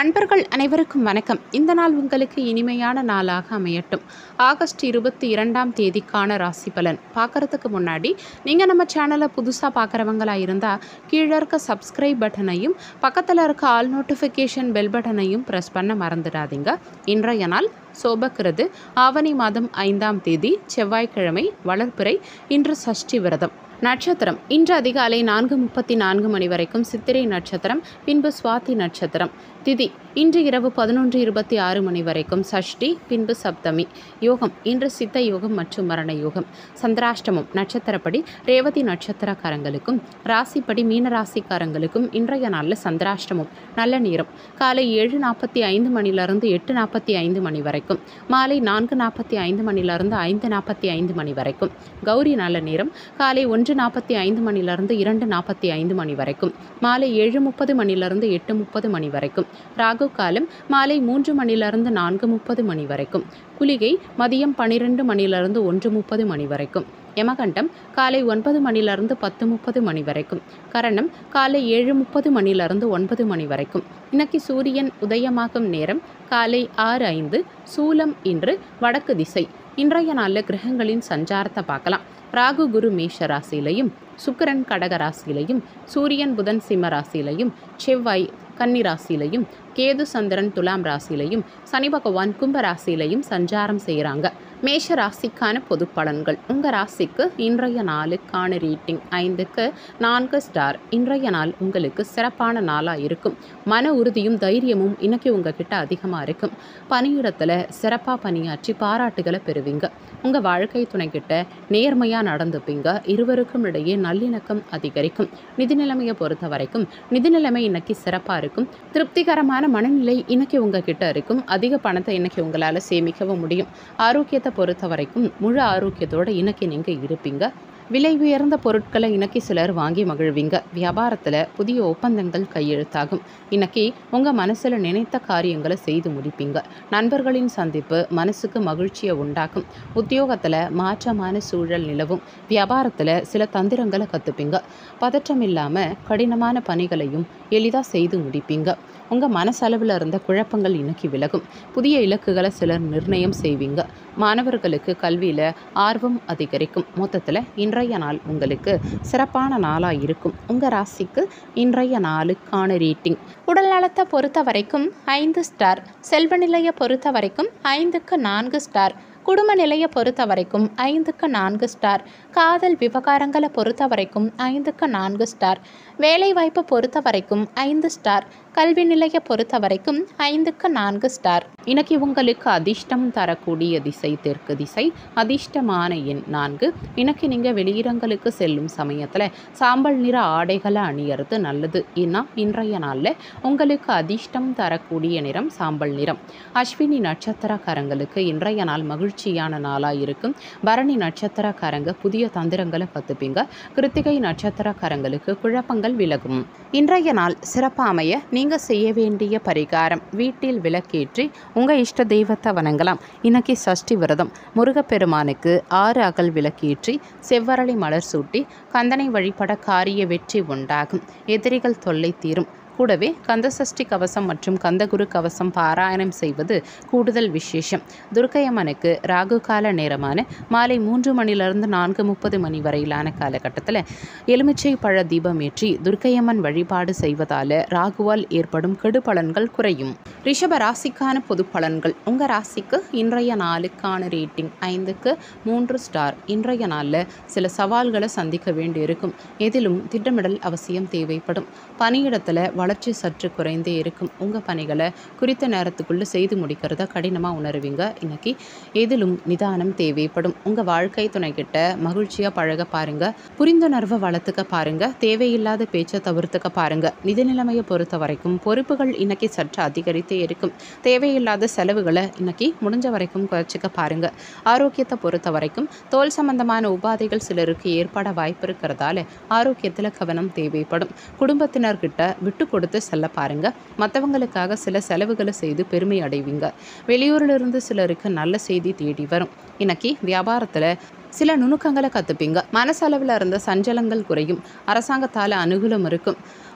நண்பர்கள் அனைவருக்கும் வணக்கம் இந்த நாள் உங்களுக்கு இனிமையான நாளாக அமையட்டும் ஆகஸ்ட் இருபத்தி இரண்டாம் தேதிக்கான ராசி பலன் பார்க்கறதுக்கு முன்னாடி நீங்கள் நம்ம சேனலை புதுசாக பார்க்குறவங்களா இருந்தால் கீழே இருக்க சப்ஸ்கிரைப் பட்டனையும் பக்கத்தில் இருக்க ஆல் நோட்டிஃபிகேஷன் பெல் பட்டனையும் ப்ரெஸ் பண்ண மறந்துடாதீங்க இன்றைய நாள் சோபக்கிறது ஆவணி மாதம் ஐந்தாம் தேதி செவ்வாய்க்கிழமை வளர்ப்பிறை இன்று சஷ்டி விரதம் நட்சத்திரம் இன்று அதிகாலை நான்கு முப்பத்தி நான்கு மணி வரைக்கும் சித்திரை நட்சத்திரம் பின்பு சுவாதி நட்சத்திரம் திதி இன்று இரவு பதினொன்று இருபத்தி ஆறு மணி வரைக்கும் சஷ்டி பின்பு சப்தமி யோகம் இன்று சித்த யோகம் மற்றும் மரண யோகம் சந்திராஷ்டமம் நட்சத்திரப்படி ரேவதி நட்சத்திரக்காரங்களுக்கும் ராசிப்படி மீன ராசிக்காரங்களுக்கும் இன்றைய நாளில் சந்திராஷ்டமம் நல்ல நேரம் காலை ஏழு நாற்பத்தி ஐந்து மணிலிருந்து எட்டு நாற்பத்தி ஐந்து மணி வரைக்கும் மாலை நான்கு நாற்பத்தி ஐந்து மணிலிருந்து ஐந்து நாற்பத்தி ஐந்து மணி வரைக்கும் கௌரி நல்ல நேரம் காலை ஒன்று நாற்பத்தி ஐந்து மணிலிருந்து இரண்டு நாற்பத்தி ஐந்து மணி வரைக்கும் மாலை ஏழு முப்பது மணிலிருந்து எட்டு முப்பது மணி வரைக்கும் ராகு காலம் மாலை மூன்று மணிலிருந்து நான்கு முப்பது மணி வரைக்கும் குளிகை மதியம் பன்னிரெண்டு மணிலிருந்து ஒன்று முப்பது மணி வரைக்கும் யமகண்டம் காலை ஒன்பது மணிலிருந்து பத்து முப்பது மணி வரைக்கும் கரணம் காலை ஏழு முப்பது மணிலிருந்து ஒன்பது மணி வரைக்கும் இன்னைக்கு சூரியன் உதயமாகும் நேரம் காலை ஆறு ஐந்து சூலம் இன்று வடக்கு திசை இன்றைய நாளில் கிரகங்களின் சஞ்சாரத்தை பார்க்கலாம் ராகு குரு மேஷ ராசியிலையும் சுக்கிரன் கடக ராசியிலையும் சூரியன் புதன் சிம்ம ராசியிலையும் செவ்வாய் கன்னி ராசியிலையும் கேது சந்திரன் துலாம் ராசியிலையும் சனி பகவான் கும்ப ராசியிலையும் சஞ்சாரம் செய்கிறாங்க மேஷ ராசிக்கான பொது பலன்கள் உங்கள் ராசிக்கு இன்றைய நாளுக்கான ரேட்டிங் ஐந்துக்கு நான்கு ஸ்டார் இன்றைய நாள் உங்களுக்கு சிறப்பான நாளாக இருக்கும் மன உறுதியும் தைரியமும் இன்னைக்கு உங்ககிட்ட அதிகமாக இருக்கும் பணியிடத்தில் சிறப்பாக பணியாற்றி பாராட்டுகளை பெறுவீங்க உங்கள் வாழ்க்கை துணைக்கிட்ட நேர்மையாக நடந்துப்பீங்க இருவருக்கும் இடையே நல்லிணக்கம் அதிகரிக்கும் நிதி நிலைமையை பொறுத்த வரைக்கும் நிதி நிலைமை இன்னைக்கு சிறப்பாக இருக்கும் திருப்திகரமான மனநிலை இன்னைக்கு உங்ககிட்ட இருக்கும் அதிக பணத்தை இன்னைக்கு உங்களால் சேமிக்கவும் முடியும் ஆரோக்கியத்தை பொறுத்த வரைக்கும் முழு ஆரோக்கியத்தோடு இன்னைக்கு நீங்கள் இருப்பீங்க விலை உயர்ந்த பொருட்களை இன்னைக்கு சிலர் வாங்கி மகிழ்வீங்க வியாபாரத்தில் புதிய ஒப்பந்தங்கள் கையெழுத்தாகும் இன்னைக்கு உங்கள் மனசில் நினைத்த காரியங்களை செய்து முடிப்பீங்க நண்பர்களின் சந்திப்பு மனசுக்கு மகிழ்ச்சியை உண்டாக்கும் உத்தியோகத்தில் மாற்றமான சூழல் நிலவும் வியாபாரத்தில் சில தந்திரங்களை கற்றுப்பீங்க பதற்றம் இல்லாமல் கடினமான பணிகளையும் எளிதாக செய்து முடிப்பீங்க உங்கள் மனசளவில் இருந்த குழப்பங்கள் இன்னைக்கு விலகும் புதிய இலக்குகளை சிலர் நிர்ணயம் செய்வீங்க மாணவர்களுக்கு கல்வியில் ஆர்வம் அதிகரிக்கும் மொத்தத்தில் இன்றைய நாள் உங்களுக்கு சிறப்பான நாளாக இருக்கும் உங்கள் ராசிக்கு இன்றைய நாளுக்கான ரேட்டிங் உடல் நலத்தை பொறுத்த வரைக்கும் ஐந்து ஸ்டார் செல்வ நிலையை பொறுத்த வரைக்கும் ஐந்துக்கு நான்கு ஸ்டார் குடும்ப நிலையை பொறுத்த வரைக்கும் ஐந்துக்கு நான்கு ஸ்டார் காதல் விவகாரங்களை பொறுத்த வரைக்கும் ஐந்துக்கு நான்கு ஸ்டார் வேலைவாய்ப்பை பொறுத்த வரைக்கும் ஐந்து ஸ்டார் கல்வி நிலையை பொறுத்த வரைக்கும் ஐந்துக்கு நான்கு ஸ்டார் இன்னைக்கு உங்களுக்கு அதிர்ஷ்டம் தரக்கூடிய திசை தெற்கு திசை அதிர்ஷ்டமான எண் நான்கு இன்னைக்கு நீங்கள் வெளியிடங்களுக்கு செல்லும் சமயத்தில் சாம்பல் நிற ஆடைகளை அணியறது நல்லது ஏன்னா இன்றைய நாளில் உங்களுக்கு அதிர்ஷ்டம் தரக்கூடிய நிறம் சாம்பல் நிறம் அஸ்வினி நட்சத்திரக்காரங்களுக்கு இன்றைய நாள் மகிழ்ச்சியான நாளாக இருக்கும் பரணி நட்சத்திரக்காரங்க புதிய தந்திரங்களை கற்றுப்பீங்க கிருத்திகை நட்சத்திரக்காரங்களுக்கு குழப்பங்கள் விலகும் இன்றைய நாள் சிறப்பாக அமைய நீங்கள் செய்ய வேண்டிய பரிகாரம் வீட்டில் விளக்கேற்றி உங்கள் இஷ்ட தெய்வத்தை வணங்கலாம் இன்னைக்கு சஷ்டி விரதம் முருகப்பெருமானுக்கு ஆறு அகல் விளக்கேற்றி செவ்வரளி மலர் சூட்டி கந்தனை வழிபட காரிய வெற்றி உண்டாகும் எதிரிகள் தொல்லை தீரும் கூடவே கந்தசஷ்டி கவசம் மற்றும் கந்தகுரு கவசம் பாராயணம் செய்வது கூடுதல் விசேஷம் துர்க்கையம்மனுக்கு ராகு கால நேரமான மாலை மூன்று மணிலிருந்து நான்கு முப்பது மணி வரையிலான காலகட்டத்தில் எலுமிச்சை பழ தீபம் ஏற்றி துர்க்கையம்மன் வழிபாடு செய்வதால் ராகுவால் ஏற்படும் கெடுபலன்கள் குறையும் ரிஷப ராசிக்கான பொது பலன்கள் உங்கள் ராசிக்கு இன்றைய நாளுக்கான ரேட்டிங் ஐந்துக்கு மூன்று ஸ்டார் இன்றைய நாளில் சில சவால்களை சந்திக்க வேண்டியிருக்கும் எதிலும் திட்டமிடல் அவசியம் தேவைப்படும் பணியிடத்தில் வளர்ச்சி சற்று குறைந்தே இருக்கும் உங்கள் பணிகளை குறித்த நேரத்துக்குள்ளே செய்து முடிக்கிறத கடினமாக உணருவீங்க இன்னைக்கு எதிலும் நிதானம் தேவைப்படும் உங்கள் வாழ்க்கை துணைக்கிட்ட மகிழ்ச்சியாக பழக பாருங்க புரிந்துணர்வை வளர்த்துக்க பாருங்க தேவையில்லாத பேச்சை தவிர்த்துக்க பாருங்க நிதி நிலைமையை பொறுத்த வரைக்கும் பொறுப்புகள் இன்னைக்கு சற்று அதிகரித்தே இருக்கும் தேவையில்லாத செலவுகளை இன்னைக்கு முடிஞ்ச வரைக்கும் குறைச்சிக்க பாருங்க ஆரோக்கியத்தை பொறுத்த வரைக்கும் தோல் சம்பந்தமான உபாதைகள் சிலருக்கு ஏற்பட வாய்ப்பு இருக்கிறதால ஆரோக்கியத்தில் கவனம் தேவைப்படும் குடும்பத்தினர்கிட்ட விட்டு கொடுத்து செல்ல பாருங்க மற்றவங்களுக்காக சில செலவுகளை செய்து பெருமை அடைவீங்க வெளியூரிலிருந்து சிலருக்கு நல்ல செய்தி தேடி வரும் இன்னைக்கு வியாபாரத்தில் சில நுணுக்கங்களை கற்றுப்பீங்க மனசளவில் இருந்த சஞ்சலங்கள் குறையும் அரசாங்கத்தால் அனுகூலம் இருக்கும்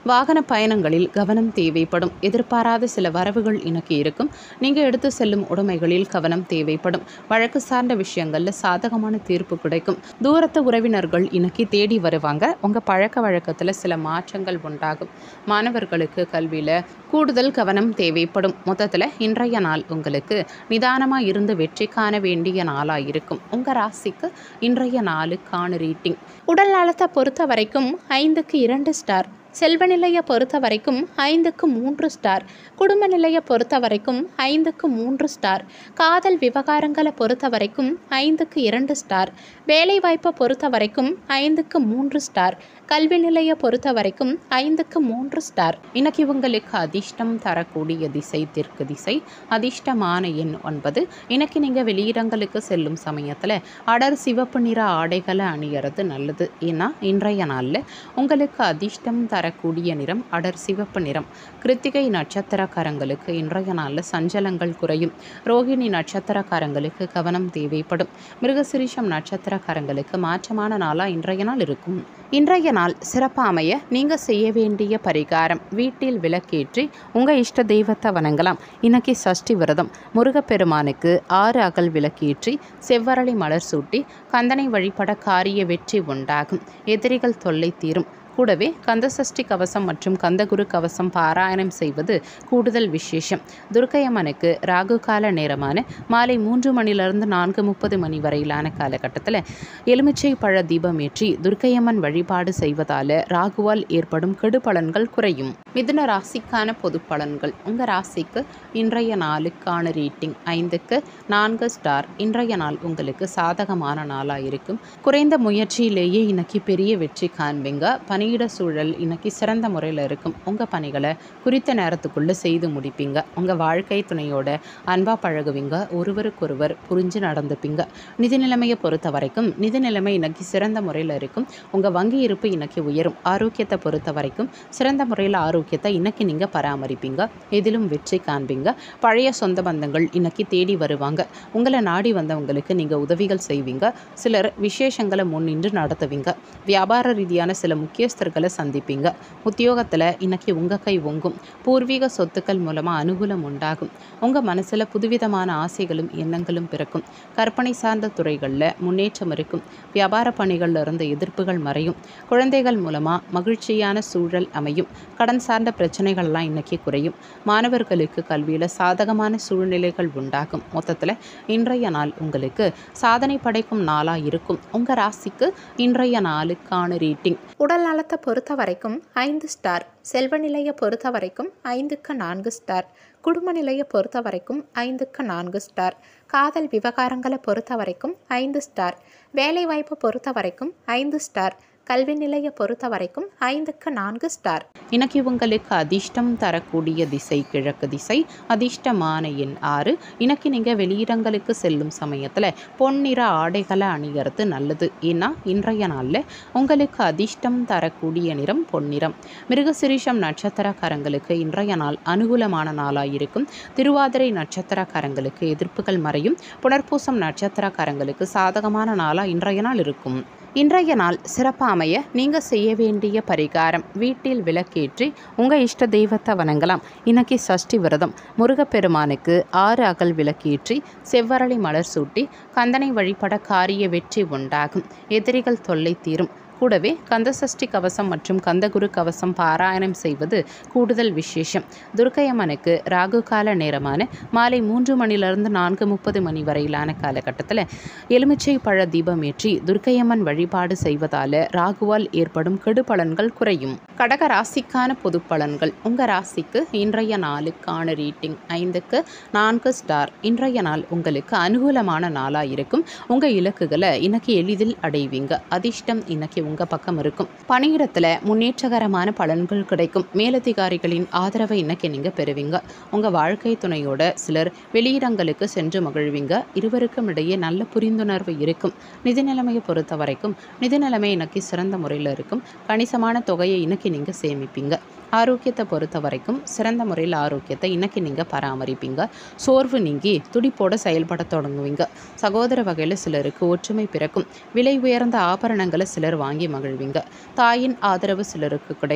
வாகன பயணங்களில் கவனம் தேவைப்படும் எதிர்பாராத சில வரவுகள் இன்னைக்கு இருக்கும் நீங்கள் எடுத்து செல்லும் உடைமைகளில் கவனம் தேவைப்படும் வழக்கு சார்ந்த விஷயங்களில் சாதகமான தீர்ப்பு கிடைக்கும் தூரத்து உறவினர்கள் இன்னைக்கு தேடி வருவாங்க உங்கள் பழக்க வழக்கத்தில் சில மாற்றங்கள் உண்டாகும் மாணவர்களுக்கு கல்வியில் கூடுதல் கவனம் தேவைப்படும் மொத்தத்தில் இன்றைய நாள் உங்களுக்கு நிதானமாக இருந்து வெற்றி காண வேண்டிய நாளாக இருக்கும் உங்கள் ராசிக்கு இன்றைய நாளுக்கான ரீட்டிங் உடல் நலத்தை பொறுத்த வரைக்கும் ஐந்துக்கு இரண்டு ஸ்டார் செல்வ நிலையை பொறுத்த வரைக்கும் ஐந்துக்கு மூன்று ஸ்டார் குடும்ப நிலையை பொறுத்த வரைக்கும் ஐந்துக்கு மூன்று ஸ்டார் காதல் விவகாரங்களை பொறுத்த வரைக்கும் ஐந்துக்கு இரண்டு ஸ்டார் வேலைவாய்ப்பை பொறுத்த வரைக்கும் ஐந்துக்கு மூன்று ஸ்டார் கல்வி நிலையை பொறுத்த வரைக்கும் ஐந்துக்கு மூன்று ஸ்டார் இன்னைக்கு உங்களுக்கு அதிர்ஷ்டம் தரக்கூடிய திசை தெற்கு திசை அதிர்ஷ்டமான எண் ஒன்பது இன்னைக்கு நீங்கள் வெளியிடங்களுக்கு செல்லும் சமயத்தில் அடர் சிவப்பு நிற ஆடைகளை அணியறது நல்லது ஏன்னா இன்றைய நாளில் உங்களுக்கு அதிர்ஷ்டம் தரக்கூடிய நிறம் அடர் சிவப்பு நிறம் கிருத்திகை நட்சத்திரக்காரங்களுக்கு இன்றைய நாளில் சஞ்சலங்கள் குறையும் ரோகிணி நட்சத்திரக்காரங்களுக்கு கவனம் தேவைப்படும் மிருகசிரீஷம் நட்சத்திரக்காரங்களுக்கு மாற்றமான நாளாக இன்றைய நாள் இருக்கும் இன்றைய நாள் சிறப்பாக அமைய நீங்கள் செய்ய வேண்டிய பரிகாரம் வீட்டில் விளக்கேற்றி உங்கள் இஷ்ட தெய்வத்தை வணங்கலாம் இன்னைக்கு சஷ்டி விரதம் முருகப்பெருமானுக்கு ஆறு அகல் விளக்கேற்றி செவ்வரளி மலர் சூட்டி கந்தனை வழிபட காரிய வெற்றி உண்டாகும் எதிரிகள் தொல்லை தீரும் கூடவே கந்தசஷ்டி கவசம் மற்றும் கந்தகுரு கவசம் பாராயணம் செய்வது கூடுதல் விசேஷம் துர்க்கையம்மனுக்கு ராகு கால நேரமான மாலை மூன்று மணிலிருந்து நான்கு முப்பது மணி வரையிலான காலகட்டத்தில் எலுமிச்சை பழ தீபம் ஏற்றி துர்க்கையம்மன் வழிபாடு செய்வதால் ராகுவால் ஏற்படும் கெடுபலன்கள் குறையும் மிதுன ராசிக்கான பொது பலன்கள் உங்கள் ராசிக்கு இன்றைய நாளுக்கான ரேட்டிங் ஐந்துக்கு நான்கு ஸ்டார் இன்றைய நாள் உங்களுக்கு சாதகமான நாளாக இருக்கும் குறைந்த முயற்சியிலேயே இன்னைக்கு பெரிய வெற்றி காண்பீங்க பணியிட சூழல் இன்னைக்கு சிறந்த முறையில் இருக்கும் உங்கள் பணிகளை குறித்த நேரத்துக்குள்ளே செய்து முடிப்பீங்க உங்கள் வாழ்க்கை துணையோட அன்பாக பழகுவீங்க ஒருவருக்கொருவர் புரிஞ்சு நடந்துப்பீங்க நிதி நிலைமையை பொறுத்த வரைக்கும் நிதி நிலைமை இன்னைக்கு சிறந்த முறையில் இருக்கும் உங்கள் வங்கி இருப்பு இன்னைக்கு உயரும் ஆரோக்கியத்தை பொறுத்த வரைக்கும் சிறந்த முறையில் ஆரோக்கியத்தை இன்னைக்கு நீங்கள் பராமரிப்பீங்க எதிலும் வெற்றி காண்பீங்க பழைய சொந்த பந்தங்கள் இன்னைக்கு தேடி வருவாங்க உங்களை நாடி வந்தவங்களுக்கு நீங்கள் உதவிகள் செய்வீங்க சிலர் விசேஷங்களை முன்னின்று நடத்துவீங்க வியாபார ரீதியான சில முக்கியஸ்தர்களை சந்திப்பீங்க உத்தியோகத்தில் இன்னைக்கு உங்கள் கை ஒங்கும் பூர்வீக சொத்துக்கள் மூலமாக அனுகூலம் உண்டாகும் உங்கள் மனசில் புதுவிதமான ஆசைகளும் எண்ணங்களும் பிறக்கும் கற்பனை சார்ந்த துறைகளில் முன்னேற்றம் இருக்கும் வியாபார பணிகளில் இருந்த எதிர்ப்புகள் மறையும் குழந்தைகள் மூலமாக மகிழ்ச்சியான சூழல் அமையும் கடன் சார்ந்த பிரச்சனைகள்லாம் இன்னைக்கு குறையும் மாணவர்களுக்கு கல்வியில் சாதகமான சூழ்நிலைகள் உண்டாகும் மொத்தத்தில் இன்றைய நாள் உங்களுக்கு சாதனை படைக்கும் நாளாக இருக்கும் உங்கள் ராசிக்கு இன்றைய நாளுக்கான ரேட்டிங் உடல் நலத்தை பொறுத்த வரைக்கும் ஐந்து ஸ்டார் செல்வ நிலையை பொறுத்த வரைக்கும் ஐந்துக்கு நான்கு ஸ்டார் குடும்ப நிலையை பொறுத்த வரைக்கும் ஐந்துக்கு நான்கு ஸ்டார் காதல் விவகாரங்களை பொறுத்த வரைக்கும் ஐந்து ஸ்டார் வேலைவாய்ப்பை பொறுத்த வரைக்கும் ஐந்து ஸ்டார் கல்வி நிலையை பொறுத்த வரைக்கும் ஐந்துக்கு நான்கு ஸ்டார் இன்னைக்கு உங்களுக்கு அதிர்ஷ்டம் தரக்கூடிய திசை கிழக்கு திசை அதிர்ஷ்டமான எண் ஆறு இன்னைக்கு நீங்கள் வெளியிடங்களுக்கு செல்லும் சமயத்தில் பொன்னிற ஆடைகளை அணியறது நல்லது ஏன்னா இன்றைய நாளில் உங்களுக்கு அதிர்ஷ்டம் தரக்கூடிய நிறம் பொன்னிறம் மிருகசிரீஷம் நட்சத்திரக்காரங்களுக்கு இன்றைய நாள் அனுகூலமான நாளாக இருக்கும் திருவாதிரை நட்சத்திரக்காரங்களுக்கு எதிர்ப்புகள் மறையும் புனர்பூசம் நட்சத்திரக்காரங்களுக்கு சாதகமான நாளாக இன்றைய நாள் இருக்கும் இன்றைய நாள் சிறப்பாக அமைய நீங்கள் செய்ய வேண்டிய பரிகாரம் வீட்டில் விளக்கேற்றி உங்கள் இஷ்ட தெய்வத்தை வணங்கலாம் இன்னைக்கு சஷ்டி விரதம் முருகப்பெருமானுக்கு ஆறு அகல் விளக்கேற்றி செவ்வரளி மலர் சூட்டி கந்தனை வழிபட காரிய வெற்றி உண்டாகும் எதிரிகள் தொல்லை தீரும் கூடவே கந்தசஷ்டி கவசம் மற்றும் கந்தகுரு கவசம் பாராயணம் செய்வது கூடுதல் விசேஷம் துர்க்கையம்மனுக்கு ராகு கால நேரமான மாலை மூன்று மணிலிருந்து நான்கு முப்பது மணி வரையிலான காலகட்டத்தில் எலுமிச்சை பழ தீபம் ஏற்றி துர்க்கையம்மன் வழிபாடு செய்வதால் ராகுவால் ஏற்படும் கெடுபலன்கள் குறையும் கடக ராசிக்கான பொது பலன்கள் உங்கள் ராசிக்கு இன்றைய நாளுக்கான ரேட்டிங் ஐந்துக்கு நான்கு ஸ்டார் இன்றைய நாள் உங்களுக்கு அனுகூலமான நாளாக இருக்கும் உங்கள் இலக்குகளை இன்னைக்கு எளிதில் அடைவீங்க அதிர்ஷ்டம் இன்னைக்கு உங்கள் பக்கம் இருக்கும் பணியிடத்தில் முன்னேற்றகரமான பலன்கள் கிடைக்கும் மேலதிகாரிகளின் ஆதரவை இன்னைக்கு நீங்கள் பெறுவீங்க உங்கள் வாழ்க்கை துணையோட சிலர் வெளியிடங்களுக்கு சென்று மகிழ்வீங்க இருவருக்கும் இடையே நல்ல புரிந்துணர்வு இருக்கும் நிதி நிலைமையை பொறுத்த வரைக்கும் நிதி நிலைமை இன்னைக்கு சிறந்த முறையில் இருக்கும் கணிசமான தொகையை இன்னைக்கு நீங்கள் சேமிப்பீங்க ஆரோக்கியத்தை பொறுத்த வரைக்கும் சிறந்த முறையில் ஆரோக்கியத்தை இன்னைக்கு நீங்கள் பராமரிப்பீங்க சோர்வு நீங்கி துடிப்போட செயல்பட தொடங்குவீங்க சகோதர வகையில் சிலருக்கு ஒற்றுமை பிறக்கும் விலை உயர்ந்த ஆபரணங்களை சிலர் வாங்கி மகிழ்வீங்க தாயின் ஆதரவு சிலருக்கு கிடைக்கும்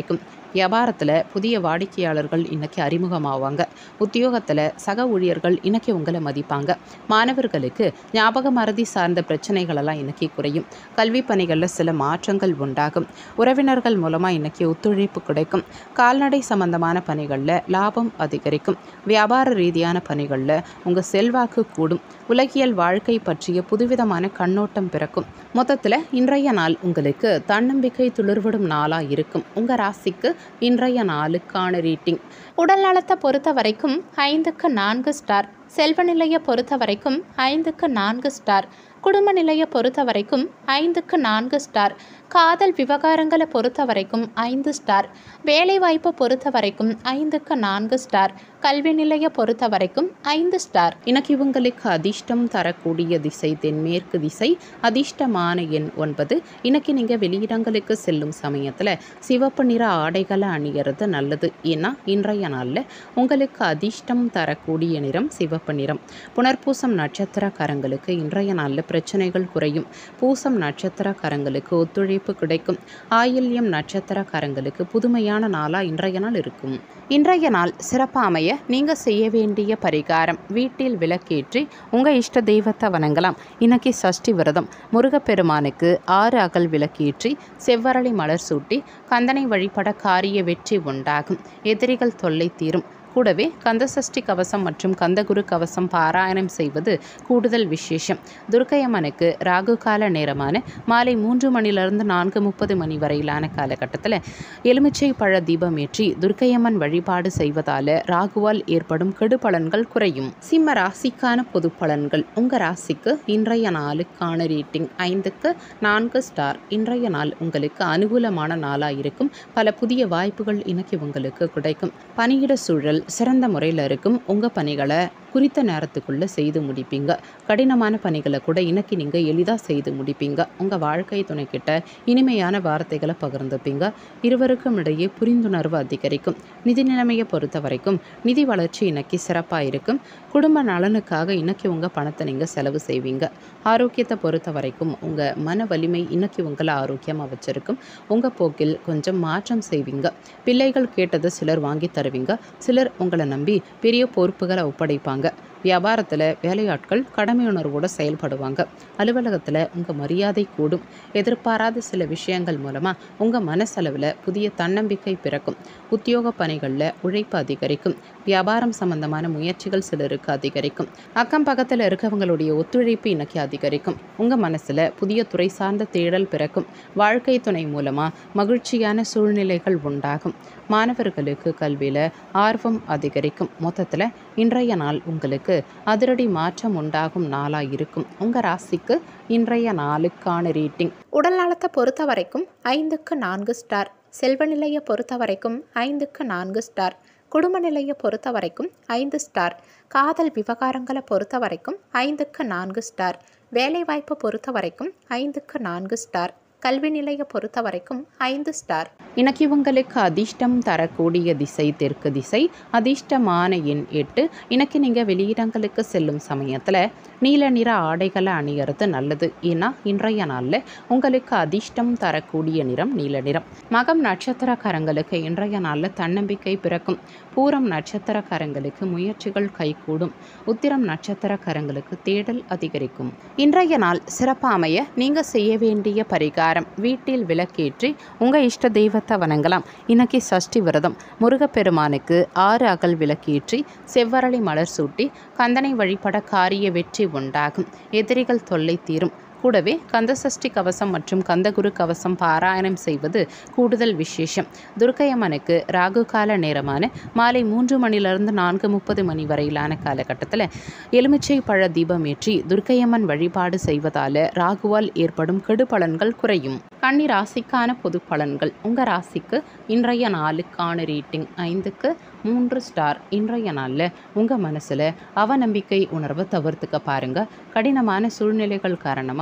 வியாபாரத்தில் புதிய வாடிக்கையாளர்கள் இன்னைக்கு அறிமுகமாவாங்க உத்தியோகத்தில் சக ஊழியர்கள் இன்னைக்கு உங்களை மதிப்பாங்க மாணவர்களுக்கு ஞாபக மறதி சார்ந்த பிரச்சனைகளெல்லாம் இன்னைக்கு குறையும் கல்வி பணிகளில் சில மாற்றங்கள் உண்டாகும் உறவினர்கள் மூலமாக இன்னைக்கு ஒத்துழைப்பு கிடைக்கும் கால்நடை சம்பந்தமான பணிகளில் லாபம் அதிகரிக்கும் வியாபார ரீதியான பணிகளில் உங்கள் செல்வாக்கு கூடும் உலகியல் வாழ்க்கை பற்றிய புதுவிதமான கண்ணோட்டம் பிறக்கும் மொத்தத்தில் இன்றைய நாள் உங்களுக்கு தன்னம்பிக்கை துளிர்விடும் நாளாக இருக்கும் உங்கள் ராசிக்கு இன்றைய நாளுக்கான ரீட்டிங் உடல் நலத்தை பொறுத்த வரைக்கும் ஐந்துக்கு நான்கு ஸ்டார் செல்வ நிலையை பொறுத்த வரைக்கும் ஐந்துக்கு நான்கு ஸ்டார் குடும்ப நிலையை பொறுத்த வரைக்கும் ஐந்துக்கு நான்கு ஸ்டார் காதல் விவகாரங்களை பொறுத்த வரைக்கும் ஐந்து ஸ்டார் வேலைவாய்ப்பை பொறுத்த வரைக்கும் ஐந்துக்கு நான்கு ஸ்டார் கல்வி நிலையை பொறுத்த வரைக்கும் ஐந்து ஸ்டார் இன்னைக்கு இவங்களுக்கு அதிர்ஷ்டம் தரக்கூடிய திசை தென்மேற்கு திசை அதிர்ஷ்டமான எண் ஒன்பது இன்னைக்கு நீங்கள் வெளியிடங்களுக்கு செல்லும் சமயத்தில் சிவப்பு நிற ஆடைகளை அணியறது நல்லது ஏன்னா இன்றைய நாளில் உங்களுக்கு அதிர்ஷ்டம் தரக்கூடிய நிறம் சிவப்பு நிறம் புனர்பூசம் நட்சத்திரக்காரங்களுக்கு இன்றைய நாளில் பிரச்சனைகள் குறையும் பூசம் நட்சத்திரக்காரங்களுக்கு ஒத்துழைப்பு கிடைக்கும் ஆயில்யம் நட்சத்திரக்காரங்களுக்கு புதுமையான நாளாக இன்றைய நாள் இருக்கும் இன்றைய நாள் சிறப்பாக அமைய நீங்கள் செய்ய வேண்டிய பரிகாரம் வீட்டில் விளக்கேற்றி உங்கள் இஷ்ட தெய்வத்தை வணங்கலாம் இன்னைக்கு சஷ்டி விரதம் முருகப்பெருமானுக்கு ஆறு அகல் விளக்கேற்றி செவ்வரளி மலர் சூட்டி கந்தனை வழிபட காரிய வெற்றி உண்டாகும் எதிரிகள் தொல்லை தீரும் கூடவே கந்தசஷ்டி கவசம் மற்றும் கந்தகுரு கவசம் பாராயணம் செய்வது கூடுதல் விசேஷம் துர்க்கையம்மனுக்கு ராகு கால நேரமான மாலை மூன்று மணிலிருந்து நான்கு முப்பது மணி வரையிலான காலகட்டத்தில் எலுமிச்சை பழ தீபம் ஏற்றி துர்க்கையம்மன் வழிபாடு செய்வதால ராகுவால் ஏற்படும் கெடுபலன்கள் குறையும் சிம்ம ராசிக்கான பொது பலன்கள் உங்கள் ராசிக்கு இன்றைய நாளுக்கான ரேட்டிங் ஐந்துக்கு நான்கு ஸ்டார் இன்றைய நாள் உங்களுக்கு அனுகூலமான நாளாக இருக்கும் பல புதிய வாய்ப்புகள் இன்னைக்கு உங்களுக்கு கிடைக்கும் பணியிட சூழல் சிறந்த முறையில் இருக்கும் உங்கள் பணிகளை குறித்த நேரத்துக்குள்ளே செய்து முடிப்பீங்க கடினமான பணிகளை கூட இன்னைக்கு நீங்கள் எளிதாக செய்து முடிப்பீங்க உங்கள் வாழ்க்கை துணைக்கிட்ட இனிமையான வார்த்தைகளை பகிர்ந்துப்பீங்க இருவருக்கும் இடையே புரிந்துணர்வு அதிகரிக்கும் நிதி நிலைமையை பொறுத்த வரைக்கும் நிதி வளர்ச்சி இன்னைக்கு சிறப்பாக இருக்கும் குடும்ப நலனுக்காக இன்னைக்கு உங்கள் பணத்தை நீங்கள் செலவு செய்வீங்க ஆரோக்கியத்தை பொறுத்த வரைக்கும் உங்கள் மன வலிமை இன்னைக்கு உங்களை ஆரோக்கியமாக வச்சிருக்கும் உங்கள் போக்கில் கொஞ்சம் மாற்றம் செய்வீங்க பிள்ளைகள் கேட்டதை சிலர் வாங்கி தருவீங்க சிலர் உங்களை நம்பி பெரிய பொறுப்புகளை ஒப்படைப்பாங்க வியாபாரத்தில் வேலையாட்கள் கடமையுணர்வோடு செயல்படுவாங்க அலுவலகத்தில் உங்கள் மரியாதை கூடும் எதிர்பாராத சில விஷயங்கள் மூலமாக உங்கள் மனசளவில் புதிய தன்னம்பிக்கை பிறக்கும் உத்தியோக பணிகளில் உழைப்பு அதிகரிக்கும் வியாபாரம் சம்பந்தமான முயற்சிகள் சிலருக்கு அதிகரிக்கும் அக்கம் பக்கத்தில் இருக்கவங்களுடைய ஒத்துழைப்பு இன்னைக்கு அதிகரிக்கும் உங்கள் மனசில் புதிய துறை சார்ந்த தேடல் பிறக்கும் வாழ்க்கை துணை மூலமாக மகிழ்ச்சியான சூழ்நிலைகள் உண்டாகும் மாணவர்களுக்கு கல்வியில் ஆர்வம் அதிகரிக்கும் மொத்தத்தில் இன்றைய நாள் உங்களுக்கு அதிரடி மாற்றம் உண்டாகும் நாளாக இருக்கும் உங்கள் ராசிக்கு இன்றைய நாளுக்கான ரேட்டிங் உடல் நலத்தை பொறுத்த வரைக்கும் ஐந்துக்கு நான்கு ஸ்டார் செல்வ நிலையை பொறுத்த வரைக்கும் ஐந்துக்கு நான்கு ஸ்டார் குடும்ப நிலையை பொறுத்த வரைக்கும் ஐந்து ஸ்டார் காதல் விவகாரங்களை பொறுத்த வரைக்கும் ஐந்துக்கு நான்கு ஸ்டார் வேலைவாய்ப்பை பொறுத்த வரைக்கும் ஐந்துக்கு நான்கு ஸ்டார் கல்வி நிலையை பொறுத்த வரைக்கும் ஐந்து ஸ்டார் இன்னைக்கு உங்களுக்கு அதிர்ஷ்டம் தரக்கூடிய திசை தெற்கு திசை அதிர்ஷ்டமான எண் எட்டு இன்னைக்கு நீங்கள் வெளியிடங்களுக்கு செல்லும் சமயத்தில் நீல நிற ஆடைகளை அணியறது நல்லது ஏன்னா இன்றைய நாளில் உங்களுக்கு அதிர்ஷ்டம் தரக்கூடிய நிறம் நீல நிறம் மகம் நட்சத்திரக்காரங்களுக்கு இன்றைய நாளில் தன்னம்பிக்கை பிறக்கும் பூரம் நட்சத்திரக்காரங்களுக்கு முயற்சிகள் கைகூடும் உத்திரம் நட்சத்திரக்காரங்களுக்கு தேடல் அதிகரிக்கும் இன்றைய நாள் சிறப்பாக அமைய நீங்கள் செய்ய வேண்டிய பரிகாரம் வீட்டில் விளக்கேற்றி உங்கள் இஷ்ட தெய்வத்தை வணங்கலாம் இன்னைக்கு சஷ்டி விரதம் முருகப்பெருமானுக்கு ஆறு அகல் விளக்கேற்றி செவ்வரளி மலர் சூட்டி கந்தனை வழிபட காரிய வெற்றி உண்டாகும் எதிரிகள் தொல்லை தீரும் கூடவே கந்தசஷ்டி கவசம் மற்றும் கந்தகுரு கவசம் பாராயணம் செய்வது கூடுதல் விசேஷம் துர்க்கையம்மனுக்கு ராகு கால நேரமான மாலை மூன்று மணிலிருந்து நான்கு முப்பது மணி வரையிலான காலகட்டத்தில் எலுமிச்சை பழ தீபம் ஏற்றி துர்க்கையம்மன் வழிபாடு செய்வதால ராகுவால் ஏற்படும் கெடுபலன்கள் குறையும் கன்னி ராசிக்கான பொது பலன்கள் உங்கள் ராசிக்கு இன்றைய நாளுக்கான ரேட்டிங் ஐந்துக்கு மூன்று ஸ்டார் இன்றைய நாளில் உங்கள் மனசில் அவநம்பிக்கை உணர்வை தவிர்த்துக்க பாருங்க கடினமான சூழ்நிலைகள் காரணமாக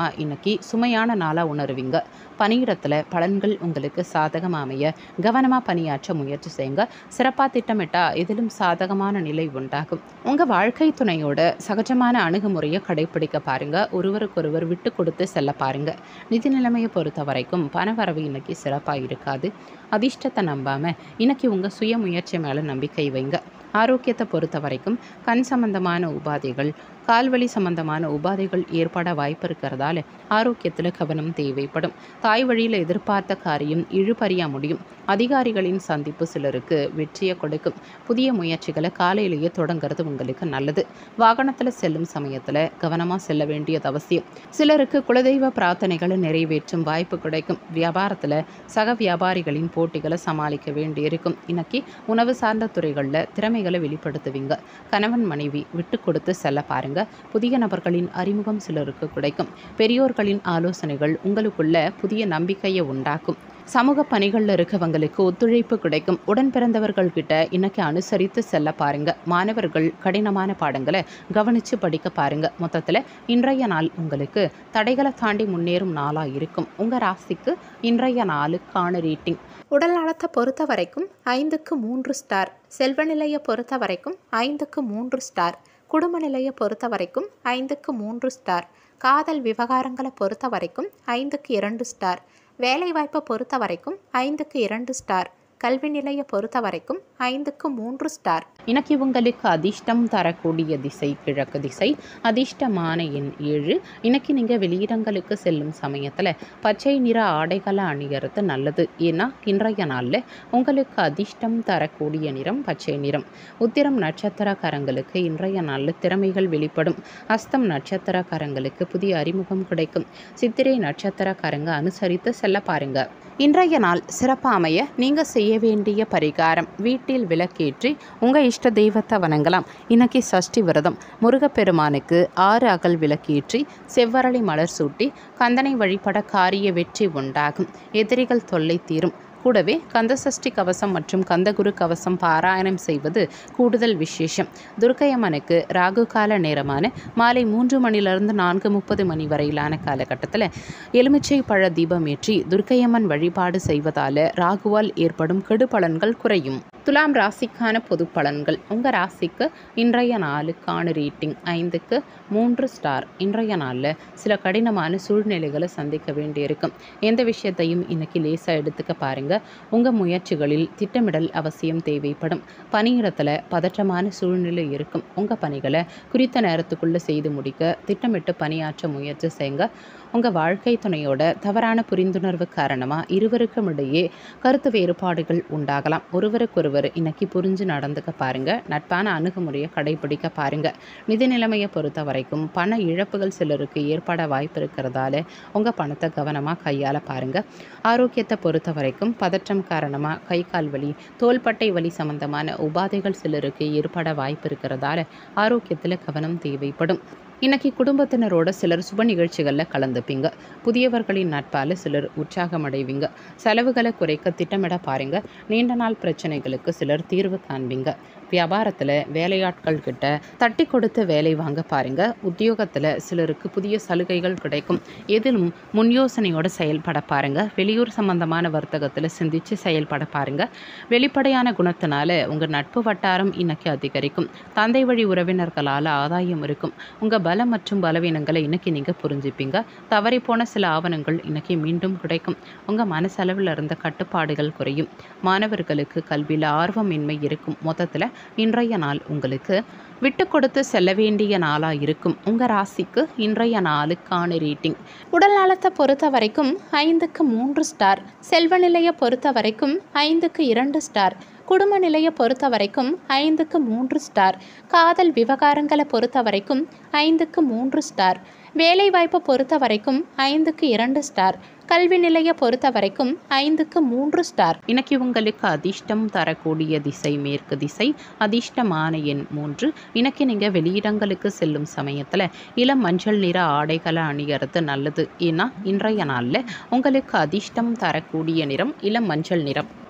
காரணமாக இன்னைக்கு சுமையான நாளாக உணருவீங்க பணியிடத்தில் பலன்கள் உங்களுக்கு சாதகமாக அமைய கவனமாக பணியாற்ற முயற்சி செய்யுங்க சிறப்பாக திட்டமிட்டால் எதிலும் சாதகமான நிலை உண்டாகும் உங்கள் வாழ்க்கை துணையோட சகஜமான அணுகுமுறையை கடைப்பிடிக்க பாருங்க ஒருவருக்கொருவர் விட்டு கொடுத்து செல்ல பாருங்க நிதி நிலைமையை பொறுத்த வரைக்கும் பணவரவு இன்னைக்கு சிறப்பாக இருக்காது அதிர்ஷ்டத்தை நம்பாமல் இன்னைக்கு உங்கள் சுய முயற்சி மேலே நம்பிக்கை வைங்க ஆரோக்கியத்தை பொறுத்த வரைக்கும் கண் சம்பந்தமான உபாதைகள் கால்வலி சம்பந்தமான உபாதைகள் ஏற்பட வாய்ப்பு இருக்கிறதால ஆரோக்கியத்தில் கவனம் தேவைப்படும் தாய் வழியில் எதிர்பார்த்த காரியம் இழுபறியா முடியும் அதிகாரிகளின் சந்திப்பு சிலருக்கு வெற்றியை கொடுக்கும் புதிய முயற்சிகளை காலையிலேயே தொடங்குறது உங்களுக்கு நல்லது வாகனத்தில் செல்லும் சமயத்தில் கவனமாக செல்ல வேண்டியது அவசியம் சிலருக்கு குலதெய்வ பிரார்த்தனைகளை நிறைவேற்றும் வாய்ப்பு கிடைக்கும் வியாபாரத்தில் சக வியாபாரிகளின் போட்டிகளை சமாளிக்க வேண்டியிருக்கும் இன்னைக்கு உணவு சார்ந்த துறைகளில் திறமைகளை வெளிப்படுத்துவீங்க கணவன் மனைவி விட்டு கொடுத்து செல்ல பாருங்க புதிய நபர்களின் அறிமுகம் சிலருக்கு கிடைக்கும் பெரியோர்களின் ஆலோசனைகள் உங்களுக்குள்ள புதிய நம்பிக்கையை உண்டாக்கும் சமூக பணிகளில் இருக்கவங்களுக்கு ஒத்துழைப்பு கிடைக்கும் உடன் பிறந்தவர்கள் கிட்ட இன்னைக்கு அனுசரித்து செல்ல பாருங்க மாணவர்கள் கடினமான பாடங்களை கவனித்து படிக்க பாருங்க மொத்தத்தில் இன்றைய நாள் உங்களுக்கு தடைகளை தாண்டி முன்னேறும் நாளாக இருக்கும் உங்கள் ராசிக்கு இன்றைய நாளுக்கான ரேட்டிங் உடல் நலத்தை பொறுத்த வரைக்கும் ஐந்துக்கு மூன்று ஸ்டார் செல்வ நிலையை பொறுத்த வரைக்கும் ஐந்துக்கு மூன்று ஸ்டார் குடும்ப நிலையை பொறுத்த வரைக்கும் ஐந்துக்கு மூன்று ஸ்டார் காதல் விவகாரங்களை பொறுத்த வரைக்கும் ஐந்துக்கு இரண்டு ஸ்டார் வேலைவாய்ப்பை பொறுத்த வரைக்கும் ஐந்துக்கு இரண்டு ஸ்டார் கல்வி நிலையை பொறுத்த வரைக்கும் ஐந்துக்கு மூன்று ஸ்டார் இன்னைக்கு உங்களுக்கு அதிர்ஷ்டம் தரக்கூடிய திசை கிழக்கு திசை அதிர்ஷ்டமான எண் ஏழு இன்னைக்கு நீங்கள் வெளியிடங்களுக்கு செல்லும் சமயத்தில் பச்சை நிற ஆடைகளை அணிகிறது நல்லது ஏன்னா இன்றைய நாளில் உங்களுக்கு அதிர்ஷ்டம் தரக்கூடிய நிறம் பச்சை நிறம் உத்திரம் நட்சத்திரக்காரங்களுக்கு இன்றைய நாளில் திறமைகள் வெளிப்படும் அஸ்தம் நட்சத்திரக்காரங்களுக்கு புதிய அறிமுகம் கிடைக்கும் சித்திரை நட்சத்திரக்காரங்க அனுசரித்து செல்ல பாருங்க இன்றைய நாள் சிறப்பாக அமைய நீங்கள் செய்ய வேண்டிய பரிகாரம் வீட்டில் விளக்கேற்றி உங்கள் இஷ்ட தெய்வத்தை வணங்கலாம் இன்னைக்கு சஷ்டி விரதம் முருகப்பெருமானுக்கு ஆறு அகல் விளக்கேற்றி செவ்வரளி மலர் சூட்டி கந்தனை வழிபட காரிய வெற்றி உண்டாகும் எதிரிகள் தொல்லை தீரும் கூடவே கந்தசஷ்டி கவசம் மற்றும் கந்தகுரு கவசம் பாராயணம் செய்வது கூடுதல் விசேஷம் துர்க்கையம்மனுக்கு ராகு கால நேரமான மாலை மூன்று மணிலிருந்து நான்கு முப்பது மணி வரையிலான காலகட்டத்தில் எலுமிச்சை பழ தீபம் ஏற்றி துர்க்கையம்மன் வழிபாடு செய்வதால் ராகுவால் ஏற்படும் கெடுபலன்கள் குறையும் துலாம் ராசிக்கான பொது பலன்கள் உங்கள் ராசிக்கு இன்றைய நாளுக்கான ரேட்டிங் ஐந்துக்கு மூன்று ஸ்டார் இன்றைய நாளில் சில கடினமான சூழ்நிலைகளை சந்திக்க வேண்டியிருக்கும் எந்த விஷயத்தையும் இன்னைக்கு லேசாக எடுத்துக்க பாருங்க உங்கள் முயற்சிகளில் திட்டமிடல் அவசியம் தேவைப்படும் பணியிடத்தில் பதற்றமான சூழ்நிலை இருக்கும் உங்கள் பணிகளை குறித்த நேரத்துக்குள்ளே செய்து முடிக்க திட்டமிட்டு பணியாற்ற முயற்சி செய்யுங்க உங்கள் வாழ்க்கை துணையோட தவறான புரிந்துணர்வு காரணமாக இருவருக்கும் இடையே கருத்து வேறுபாடுகள் உண்டாகலாம் ஒருவருக்கொருவர் இன்னைக்கு புரிஞ்சு நடந்துக்க பாருங்க நட்பான அணுகுமுறையை கடைபிடிக்க பாருங்க நிதி நிலைமையை பொறுத்த வரைக்கும் பண இழப்புகள் சிலருக்கு ஏற்பட வாய்ப்பு இருக்கிறதால உங்கள் பணத்தை கவனமாக கையாள பாருங்க ஆரோக்கியத்தை பொறுத்த வரைக்கும் பதற்றம் காரணமாக கை கால் வலி தோள்பட்டை வலி சம்பந்தமான உபாதைகள் சிலருக்கு ஏற்பட வாய்ப்பு இருக்கிறதால ஆரோக்கியத்தில் கவனம் தேவைப்படும் இன்னைக்கு குடும்பத்தினரோட சிலர் சுப நிகழ்ச்சிகளில் கலந்துப்பீங்க புதியவர்களின் நட்பால் சிலர் உற்சாகம் அடைவீங்க செலவுகளை குறைக்க திட்டமிட பாருங்க நீண்ட நாள் பிரச்சனைகளுக்கு சிலர் தீர்வு காண்பீங்க வியாபாரத்தில் வேலையாட்கள் கிட்ட தட்டி கொடுத்து வேலை வாங்க பாருங்க உத்தியோகத்தில் சிலருக்கு புதிய சலுகைகள் கிடைக்கும் எதிலும் முன் யோசனையோட செயல்பட பாருங்க வெளியூர் சம்பந்தமான வர்த்தகத்தில் சிந்திச்சு செயல்பட பாருங்க வெளிப்படையான குணத்தினால உங்கள் நட்பு வட்டாரம் இன்னைக்கு அதிகரிக்கும் தந்தை வழி உறவினர்களால் ஆதாயம் இருக்கும் உங்கள் பலம் மற்றும் பலவீனங்களை இன்னைக்கு நீங்கள் புரிஞ்சுப்பீங்க தவறி போன சில ஆவணங்கள் இன்னைக்கு மீண்டும் கிடைக்கும் உங்கள் மனசளவில் இருந்த கட்டுப்பாடுகள் குறையும் மாணவர்களுக்கு கல்வியில் ஆர்வமின்மை இருக்கும் மொத்தத்தில் இன்றைய நாள் உங்களுக்கு விட்டு கொடுத்து செல்ல வேண்டிய நாளாக இருக்கும் உங்கள் ராசிக்கு இன்றைய நாளுக்கான ரேட்டிங் உடல் நலத்தை பொறுத்த வரைக்கும் ஐந்துக்கு மூன்று ஸ்டார் செல்வ நிலையை பொறுத்த வரைக்கும் ஐந்துக்கு இரண்டு ஸ்டார் குடும்ப நிலையை பொறுத்த வரைக்கும் ஐந்துக்கு மூன்று ஸ்டார் காதல் விவகாரங்களை பொறுத்த வரைக்கும் ஐந்துக்கு மூன்று ஸ்டார் வேலைவாய்ப்பை பொறுத்த வரைக்கும் ஐந்துக்கு இரண்டு ஸ்டார் கல்வி நிலையை பொறுத்த வரைக்கும் ஐந்துக்கு மூன்று ஸ்டார் இன்னைக்கு உங்களுக்கு அதிர்ஷ்டம் தரக்கூடிய திசை மேற்கு திசை அதிர்ஷ்டமான எண் மூன்று இன்னைக்கு நீங்கள் வெளியிடங்களுக்கு செல்லும் சமயத்தில் இளம் மஞ்சள் நிற ஆடைகளை அணியறது நல்லது ஏன்னா இன்றைய நாளில் உங்களுக்கு அதிர்ஷ்டம் தரக்கூடிய நிறம் இளம் மஞ்சள் நிறம்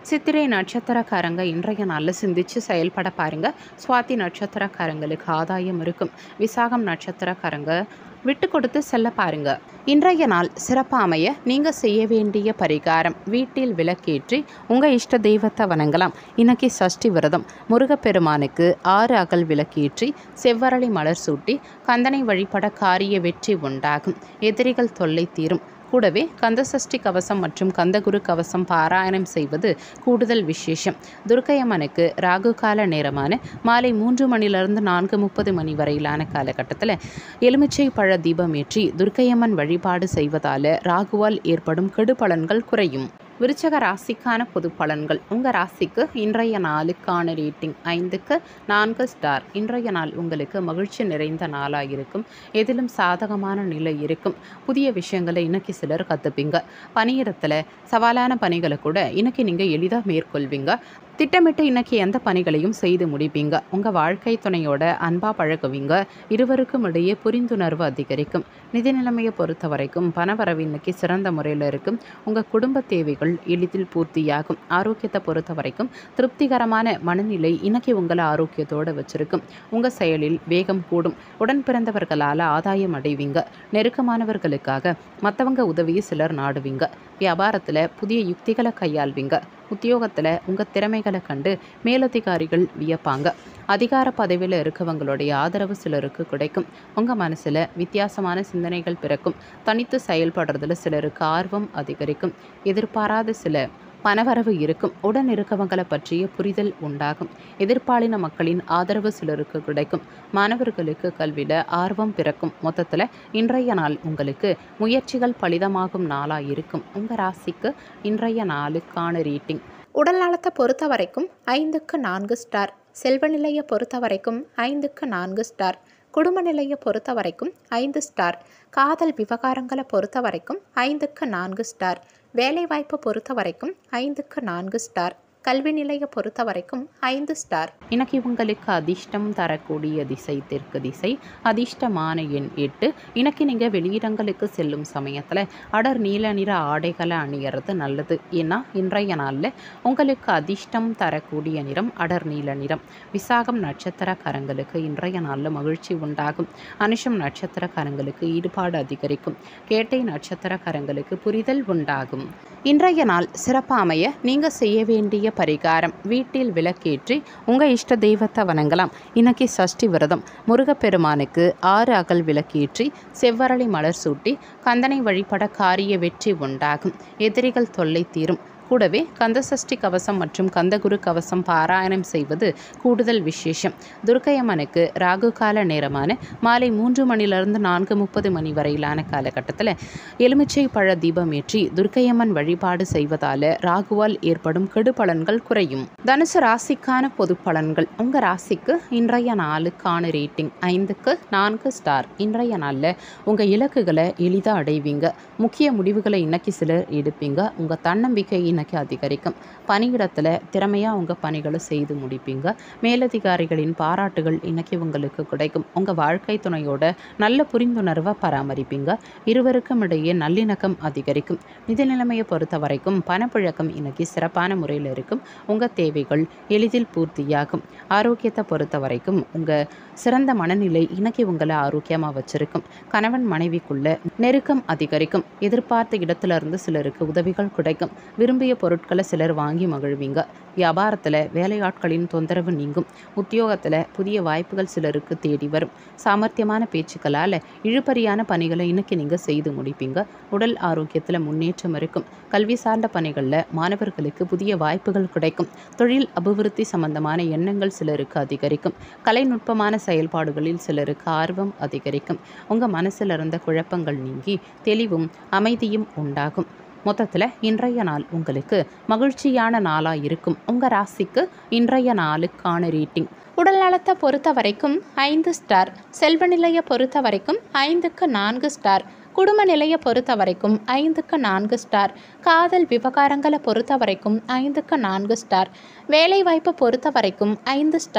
சித்திரை நட்சத்திரக்காரங்க இன்றைய நாளில் சிந்திச்சு செயல்பட பாருங்க சுவாதி நட்சத்திரக்காரங்களுக்கு ஆதாயம் இருக்கும் விசாகம் நட்சத்திரக்காரங்க விட்டு கொடுத்து செல்ல பாருங்க இன்றைய நாள் சிறப்பாக அமைய நீங்கள் செய்ய வேண்டிய பரிகாரம் வீட்டில் விளக்கேற்றி உங்கள் இஷ்ட தெய்வத்தை வணங்கலாம் இன்னைக்கு சஷ்டி விரதம் முருகப்பெருமானுக்கு ஆறு அகல் விளக்கேற்றி செவ்வரளி மலர் சூட்டி கந்தனை வழிபட காரிய வெற்றி உண்டாகும் எதிரிகள் தொல்லை தீரும் கூடவே கந்தசஷ்டி கவசம் மற்றும் கந்தகுரு கவசம் பாராயணம் செய்வது கூடுதல் விசேஷம் துர்க்கையம்மனுக்கு ராகு கால நேரமான மாலை மூன்று மணிலிருந்து நான்கு முப்பது மணி வரையிலான காலகட்டத்தில் எலுமிச்சை பழ தீபம் ஏற்றி துர்க்கையம்மன் வழிபாடு செய்வதால் ராகுவால் ஏற்படும் கெடுபலன்கள் குறையும் விருச்சக ராசிக்கான பொது பலன்கள் உங்கள் ராசிக்கு இன்றைய நாளுக்கான ரேட்டிங் ஐந்துக்கு நான்கு ஸ்டார் இன்றைய நாள் உங்களுக்கு மகிழ்ச்சி நிறைந்த நாளாக இருக்கும் எதிலும் சாதகமான நிலை இருக்கும் புதிய விஷயங்களை இன்னைக்கு சிலர் கற்றுப்பீங்க பணியிடத்தில் சவாலான பணிகளை கூட இன்னைக்கு நீங்கள் எளிதாக மேற்கொள்வீங்க திட்டமிட்டு இன்னைக்கு எந்த பணிகளையும் செய்து முடிப்பீங்க உங்கள் வாழ்க்கை துணையோட அன்பாக பழகுவீங்க இருவருக்கும் இடையே புரிந்துணர்வு அதிகரிக்கும் நிதி நிலைமையை பொறுத்த வரைக்கும் பணவரவு இன்னைக்கு சிறந்த முறையில் இருக்கும் உங்கள் குடும்ப தேவைகள் எளிதில் பூர்த்தியாகும் ஆரோக்கியத்தை பொறுத்த வரைக்கும் திருப்திகரமான மனநிலை இன்னைக்கு உங்களை ஆரோக்கியத்தோடு வச்சிருக்கும் உங்கள் செயலில் வேகம் கூடும் உடன் பிறந்தவர்களால் ஆதாயம் அடைவீங்க நெருக்கமானவர்களுக்காக மற்றவங்க உதவியை சிலர் நாடுவீங்க வியாபாரத்தில் புதிய யுக்திகளை கையாள்வீங்க உத்தியோகத்தில் உங்கள் திறமைகளை கண்டு மேலதிகாரிகள் வியப்பாங்க அதிகார பதவியில் இருக்கவங்களுடைய ஆதரவு சிலருக்கு கிடைக்கும் உங்கள் மனசில் வித்தியாசமான சிந்தனைகள் பிறக்கும் தனித்து செயல்படுறதுல சிலருக்கு ஆர்வம் அதிகரிக்கும் எதிர்பாராத சில பணவரவு இருக்கும் உடன் இருக்கவங்களை பற்றிய புரிதல் உண்டாகும் எதிர்ப்பாளின மக்களின் ஆதரவு சிலருக்கு கிடைக்கும் மாணவர்களுக்கு கல்வியில் ஆர்வம் பிறக்கும் மொத்தத்தில் இன்றைய நாள் உங்களுக்கு முயற்சிகள் பலிதமாகும் நாளாக இருக்கும் உங்கள் ராசிக்கு இன்றைய நாளுக்கான ரேட்டிங் உடல் நலத்தை பொறுத்த வரைக்கும் ஐந்துக்கு நான்கு ஸ்டார் செல்வ நிலையை பொறுத்த வரைக்கும் ஐந்துக்கு நான்கு ஸ்டார் குடும்ப நிலையை பொறுத்த வரைக்கும் ஐந்து ஸ்டார் காதல் விவகாரங்களை பொறுத்த வரைக்கும் ஐந்துக்கு நான்கு ஸ்டார் வேலைவாய்ப்பை பொறுத்த வரைக்கும் ஐந்துக்கு நான்கு ஸ்டார் கல்வி நிலையை பொறுத்த வரைக்கும் ஐந்து ஸ்டார் இன்னைக்கு உங்களுக்கு அதிர்ஷ்டம் தரக்கூடிய திசை தெற்கு திசை அதிர்ஷ்டமான எண் எட்டு இன்னைக்கு நீங்கள் வெளியிடங்களுக்கு செல்லும் சமயத்தில் அடர் நீல நிற ஆடைகளை அணியறது நல்லது ஏன்னா இன்றைய நாளில் உங்களுக்கு அதிர்ஷ்டம் தரக்கூடிய நிறம் அடர் நீல நிறம் விசாகம் நட்சத்திரக்காரங்களுக்கு இன்றைய நாளில் மகிழ்ச்சி உண்டாகும் அனுஷம் நட்சத்திரக்காரங்களுக்கு ஈடுபாடு அதிகரிக்கும் கேட்டை நட்சத்திரக்காரங்களுக்கு புரிதல் உண்டாகும் இன்றைய நாள் சிறப்பாக அமைய நீங்கள் செய்ய வேண்டிய பரிகாரம் வீட்டில் விளக்கேற்றி உங்கள் இஷ்ட தெய்வத்தை வணங்கலாம் இன்னைக்கு சஷ்டி விரதம் முருகப்பெருமானுக்கு ஆறு அகல் விளக்கேற்றி செவ்வரளி மலர் சூட்டி கந்தனை வழிபட காரிய வெற்றி உண்டாகும் எதிரிகள் தொல்லை தீரும் கூடவே கந்தசஷ்டி கவசம் மற்றும் கந்தகுரு கவசம் பாராயணம் செய்வது கூடுதல் விசேஷம் துர்க்கையம்மனுக்கு ராகு கால நேரமான மாலை மூன்று மணிலிருந்து நான்கு முப்பது மணி வரையிலான காலகட்டத்தில் எலுமிச்சை பழ தீபம் ஏற்றி துர்க்கையம்மன் வழிபாடு செய்வதால ராகுவால் ஏற்படும் கெடுபலன்கள் குறையும் தனுசு ராசிக்கான பொது பலன்கள் உங்கள் ராசிக்கு இன்றைய நாளுக்கான ரேட்டிங் ஐந்துக்கு நான்கு ஸ்டார் இன்றைய நாளில் உங்கள் இலக்குகளை எளிதாக அடைவீங்க முக்கிய முடிவுகளை இன்னைக்கு சிலர் எடுப்பீங்க உங்கள் தன்னம்பிக்கை இன்னைக்கு அதிகரிக்கும் பணியிடத்தில் திறமையாக உங்கள் பணிகளை செய்து முடிப்பீங்க மேலதிகாரிகளின் பாராட்டுகள் இன்னைக்கு உங்களுக்கு கிடைக்கும் உங்கள் வாழ்க்கை துணையோட நல்ல புரிந்துணர்வை பராமரிப்பீங்க இருவருக்கும் இடையே நல்லிணக்கம் அதிகரிக்கும் நிதி நிலைமையை பொறுத்த வரைக்கும் பணப்புழக்கம் இன்னைக்கு சிறப்பான முறையில் இருக்கும் உங்கள் தேவைகள் எளிதில் பூர்த்தியாகும் ஆரோக்கியத்தை பொறுத்த வரைக்கும் உங்கள் சிறந்த மனநிலை இன்னைக்கு உங்களை ஆரோக்கியமாக வச்சிருக்கும் கணவன் மனைவிக்குள்ள நெருக்கம் அதிகரிக்கும் எதிர்பார்த்த இடத்துல இருந்து சிலருக்கு உதவிகள் கிடைக்கும் விரும்பிய பொருட்களை சிலர் வாங்கி மகிழ்வீங்க வியாபாரத்தில் வேலையாட்களின் தொந்தரவு நீங்கும் உத்தியோகத்தில் புதிய வாய்ப்புகள் சிலருக்கு தேடி வரும் சாமர்த்தியமான பேச்சுக்களால் இழுபறியான பணிகளை இன்னைக்கு நீங்கள் செய்து முடிப்பீங்க உடல் ஆரோக்கியத்தில் முன்னேற்றம் இருக்கும் கல்வி சார்ந்த பணிகளில் மாணவர்களுக்கு புதிய வாய்ப்புகள் கிடைக்கும் தொழில் அபிவிருத்தி சம்பந்தமான எண்ணங்கள் சிலருக்கு அதிகரிக்கும் கலைநுட்பமான செயல்பாடுகளில் சிலருக்கு ஆர்வம் அதிகரிக்கும் உங்கள் மனசில் இருந்த குழப்பங்கள் நீங்கி தெளிவும் அமைதியும் உண்டாகும் மொத்தத்தில் இன்றைய நாள் உங்களுக்கு மகிழ்ச்சியான நாளாக இருக்கும் உங்கள் ராசிக்கு இன்றைய நாளுக்கான ரேட்டிங் உடல் நலத்தை பொறுத்த வரைக்கும் ஐந்து ஸ்டார் செல்வ நிலையை பொறுத்த வரைக்கும் ஐந்துக்கு நான்கு ஸ்டார் குடும்ப நிலையை பொறுத்த வரைக்கும் ஐந்துக்கு நான்கு ஸ்டார் காதல் விவகாரங்களை பொறுத்த வரைக்கும் ஐந்துக்கு நான்கு ஸ்டார் வேலைவாய்ப்பை பொறுத்த வரைக்கும் ஐந்து ஸ்டார்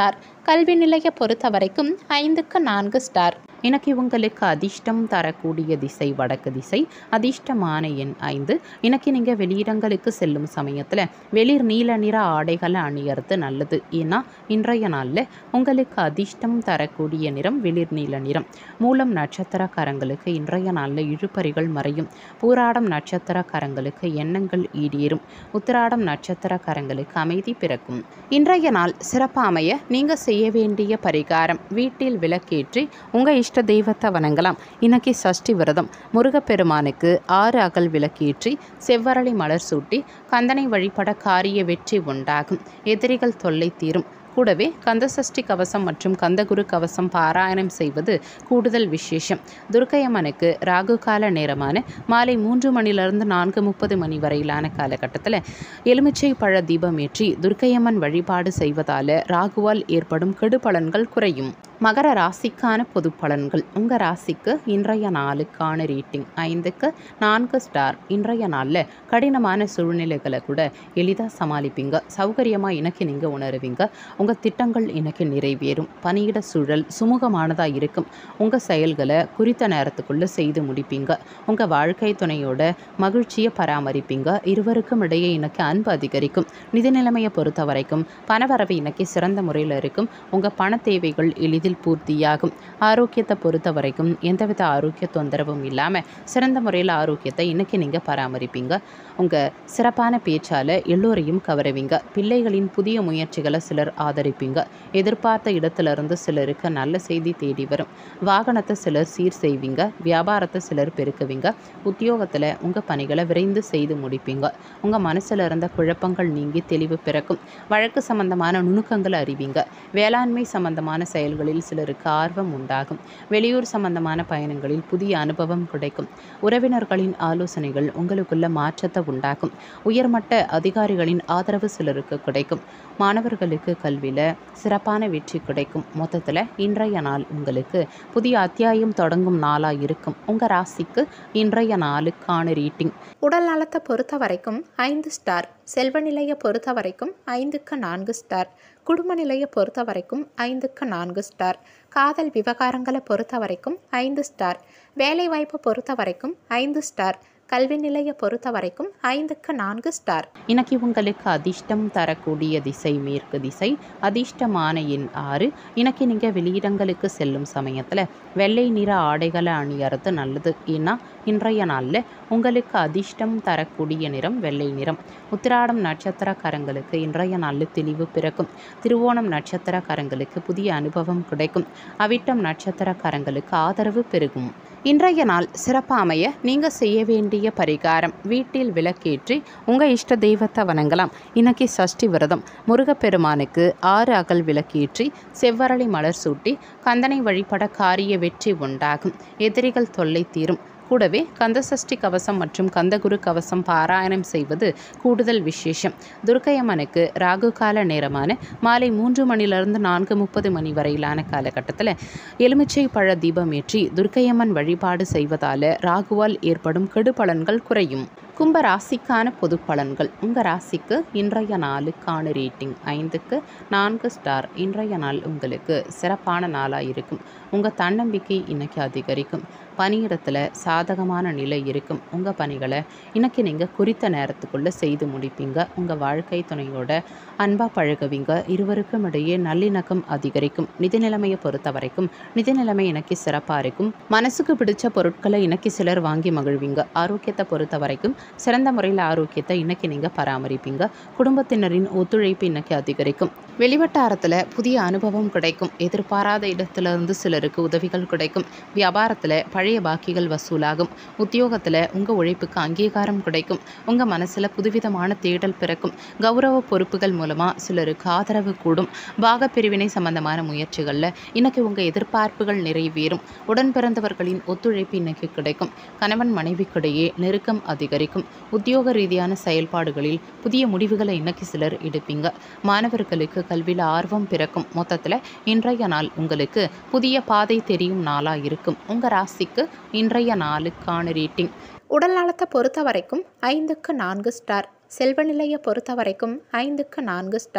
கல்வி நிலையை பொறுத்த வரைக்கும் ஐந்துக்கு நான்கு ஸ்டார் இன்னைக்கு உங்களுக்கு அதிர்ஷ்டம் தரக்கூடிய திசை வடக்கு திசை அதிர்ஷ்டமான எண் ஐந்து இன்னைக்கு நீங்கள் வெளியிடங்களுக்கு செல்லும் சமயத்தில் வெளிர் நீல நிற ஆடைகளை அணியறது நல்லது ஏன்னா இன்றைய நாளில் உங்களுக்கு அதிர்ஷ்டம் தரக்கூடிய நிறம் வெளிர் நீல நிறம் மூலம் நட்சத்திரக்காரங்களுக்கு இன்றைய நாளில் இழுபறிகள் மறையும் பூராடம் நட்சத்திரக்காரங்களுக்கு எண்ணங்கள் ஈடேறும் உத்திராடம் நட்சத்திரக்காரங்களுக்கு அமைதி பிறக்கும் இன்றைய நாள் சிறப்பாக அமைய நீங்கள் செய்ய வேண்டிய பரிகாரம் வீட்டில் விளக்கேற்றி உங்கள் இஷ்ட தெய்வத்தை வணங்கலாம் இன்னைக்கு சஷ்டி விரதம் முருகப்பெருமானுக்கு ஆறு அகல் விளக்கேற்றி செவ்வரளி மலர் சூட்டி கந்தனை வழிபட காரிய வெற்றி உண்டாகும் எதிரிகள் தொல்லை தீரும் கூடவே கந்தசஷ்டி கவசம் மற்றும் கந்தகுரு கவசம் பாராயணம் செய்வது கூடுதல் விசேஷம் துர்க்கையம்மனுக்கு ராகு கால நேரமான மாலை மூன்று மணிலிருந்து நான்கு முப்பது மணி வரையிலான காலகட்டத்தில் எலுமிச்சை பழ தீபம் ஏற்றி துர்க்கையம்மன் வழிபாடு செய்வதால் ராகுவால் ஏற்படும் கெடுபலன்கள் குறையும் மகர ராசிக்கான பொது பலன்கள் உங்கள் ராசிக்கு இன்றைய நாளுக்கான ரேட்டிங் ஐந்துக்கு நான்கு ஸ்டார் இன்றைய நாளில் கடினமான சூழ்நிலைகளை கூட எளிதாக சமாளிப்பீங்க சௌகரியமாக இன்னைக்கு நீங்கள் உணருவீங்க உங்கள் திட்டங்கள் இன்னைக்கு நிறைவேறும் பணியிட சூழல் சுமூகமானதாக இருக்கும் உங்கள் செயல்களை குறித்த நேரத்துக்குள்ளே செய்து முடிப்பீங்க உங்கள் வாழ்க்கை துணையோட மகிழ்ச்சியை பராமரிப்பீங்க இருவருக்கும் இடையே இன்னைக்கு அன்பு அதிகரிக்கும் நிதி நிலைமையை பொறுத்த வரைக்கும் பணவரவு இன்னைக்கு சிறந்த முறையில் இருக்கும் உங்கள் பண தேவைகள் எளிதில் பூர்த்தியாகும் ஆரோக்கியத்தை பொறுத்த வரைக்கும் எந்தவித ஆரோக்கிய தொந்தரவும் இல்லாமல் சிறந்த முறையில் ஆரோக்கியத்தை இன்னைக்கு நீங்கள் பராமரிப்பீங்க உங்கள் சிறப்பான பேச்சால் எல்லோரையும் கவருவீங்க பிள்ளைகளின் புதிய முயற்சிகளை சிலர் ஆதரிப்பீங்க எதிர்பார்த்த இடத்திலிருந்து சிலருக்கு நல்ல செய்தி தேடி வரும் வாகனத்தை சிலர் சீர் செய்வீங்க வியாபாரத்தை சிலர் பெருக்குவீங்க உத்தியோகத்தில் உங்கள் பணிகளை விரைந்து செய்து முடிப்பீங்க உங்கள் மனசில் இருந்த குழப்பங்கள் நீங்கி தெளிவு பிறக்கும் வழக்கு சம்பந்தமான நுணுக்கங்களை அறிவீங்க வேளாண்மை சம்பந்தமான செயல்களில் சிலருக்கு ஆர்வம் உண்டாகும் வெளியூர் சம்பந்தமான பயணங்களில் புதிய அனுபவம் கிடைக்கும் உறவினர்களின் ஆலோசனைகள் உங்களுக்குள்ள மாற்றத்தை உண்டாக்கும் உயர்மட்ட அதிகாரிகளின் ஆதரவு சிலருக்கு கிடைக்கும் மாணவர்களுக்கு கல்வியில் சிறப்பான வெற்றி கிடைக்கும் மொத்தத்தில் இன்றைய நாள் உங்களுக்கு புதிய அத்தியாயம் தொடங்கும் நாளாக இருக்கும் உங்கள் ராசிக்கு இன்றைய நாளுக்கான ரீட்டிங் உடல் நலத்தை பொறுத்த வரைக்கும் ஐந்து ஸ்டார் செல்வ நிலையை பொறுத்த வரைக்கும் ஐந்துக்கு நான்கு ஸ்டார் குடும்ப நிலையை பொறுத்த வரைக்கும் ஐந்துக்கு நான்கு ஸ்டார் காதல் விவகாரங்களை பொறுத்த வரைக்கும் ஐந்து ஸ்டார் வேலைவாய்ப்பை பொறுத்த வரைக்கும் ஐந்து ஸ்டார் கல்வி நிலையை பொறுத்த வரைக்கும் ஐந்துக்கு நான்கு ஸ்டார் இன்னைக்கு உங்களுக்கு அதிர்ஷ்டம் தரக்கூடிய திசை மேற்கு திசை அதிர்ஷ்டமான எண் ஆறு இன்னைக்கு நீங்கள் வெளியிடங்களுக்கு செல்லும் சமயத்தில் வெள்ளை நிற ஆடைகளை அணியறது நல்லது ஏன்னா இன்றைய நாளில் உங்களுக்கு அதிர்ஷ்டம் தரக்கூடிய நிறம் வெள்ளை நிறம் உத்திராடம் நட்சத்திரக்காரங்களுக்கு இன்றைய நாளில் தெளிவு பிறக்கும் திருவோணம் நட்சத்திரக்காரங்களுக்கு புதிய அனுபவம் கிடைக்கும் அவிட்டம் நட்சத்திரக்காரங்களுக்கு ஆதரவு பெருகும் இன்றைய நாள் சிறப்பாக அமைய நீங்கள் செய்ய வேண்டிய பரிகாரம் வீட்டில் விளக்கேற்றி உங்கள் இஷ்ட தெய்வத்தை வணங்கலாம் இன்னைக்கு சஷ்டி விரதம் முருகப்பெருமானுக்கு ஆறு அகல் விளக்கேற்றி செவ்வரளி மலர் சூட்டி கந்தனை வழிபட காரிய வெற்றி உண்டாகும் எதிரிகள் தொல்லை தீரும் கூடவே கந்தசஷ்டி கவசம் மற்றும் கந்தகுரு கவசம் பாராயணம் செய்வது கூடுதல் விசேஷம் துர்க்கையம்மனுக்கு ராகு கால நேரமான மாலை மூன்று மணிலிருந்து நான்கு முப்பது மணி வரையிலான காலகட்டத்தில் எலுமிச்சை பழ தீபம் ஏற்றி துர்க்கையம்மன் வழிபாடு செய்வதால் ராகுவால் ஏற்படும் கெடுபலன்கள் குறையும் கும்ப ராசிக்கான பொது பலன்கள் உங்கள் ராசிக்கு இன்றைய நாளுக்கான ரேட்டிங் ஐந்துக்கு நான்கு ஸ்டார் இன்றைய நாள் உங்களுக்கு சிறப்பான நாளாக இருக்கும் உங்கள் தன்னம்பிக்கை இன்னைக்கு அதிகரிக்கும் பணியிடத்தில் சாதகமான நிலை இருக்கும் உங்கள் பணிகளை இன்னைக்கு நீங்கள் குறித்த நேரத்துக்குள்ளே செய்து முடிப்பீங்க உங்கள் வாழ்க்கை துணையோட அன்பாக பழகுவீங்க இருவருக்கும் இடையே நல்லிணக்கம் அதிகரிக்கும் நிதி நிலைமையை பொறுத்த வரைக்கும் நிதி நிலைமை இன்னைக்கு சிறப்பாக இருக்கும் மனசுக்கு பிடிச்ச பொருட்களை இன்னைக்கு சிலர் வாங்கி மகிழ்வீங்க ஆரோக்கியத்தை பொறுத்த வரைக்கும் சிறந்த முறையில் ஆரோக்கியத்தை இன்னைக்கு நீங்கள் பராமரிப்பீங்க குடும்பத்தினரின் ஒத்துழைப்பு இன்னைக்கு அதிகரிக்கும் வெளிவட்டாரத்தில் புதிய அனுபவம் கிடைக்கும் எதிர்பாராத இடத்திலிருந்து சிலருக்கு உதவிகள் கிடைக்கும் வியாபாரத்தில் பழைய பாக்கிகள் வசூலாகும் உத்தியோகத்தில் உங்கள் உழைப்புக்கு அங்கீகாரம் கிடைக்கும் உங்கள் மனசில் புதுவிதமான தேடல் பிறக்கும் கௌரவ பொறுப்புகள் மூலமாக சிலருக்கு ஆதரவு கூடும் பாக பிரிவினை சம்பந்தமான முயற்சிகளில் இன்னைக்கு உங்கள் எதிர்பார்ப்புகள் நிறைவேறும் உடன் பிறந்தவர்களின் ஒத்துழைப்பு இன்னைக்கு கிடைக்கும் கணவன் மனைவிக்கிடையே நெருக்கம் அதிகரிக்கும் உத்தியோக ரீதியான செயல்பாடுகளில் புதிய முடிவுகளை இன்னைக்கு சிலர் எடுப்பீங்க மாணவர்களுக்கு கல்வியில் ஆர்வம் பிறக்கும் மொத்தத்தில் இன்றைய நாள் உங்களுக்கு புதிய பாதை தெரியும் நாளாக இருக்கும் உங்கள் ராசிக்கு இன்றைய நாளுக்கான ரேட்டிங் உடல் நலத்தை பொறுத்த வரைக்கும் ஐந்துக்கு நான்கு ஸ்டார் செல்வ நிலையை பொறுத்த வரைக்கும் ஐந்துக்கு நான்கு ஸ்டார்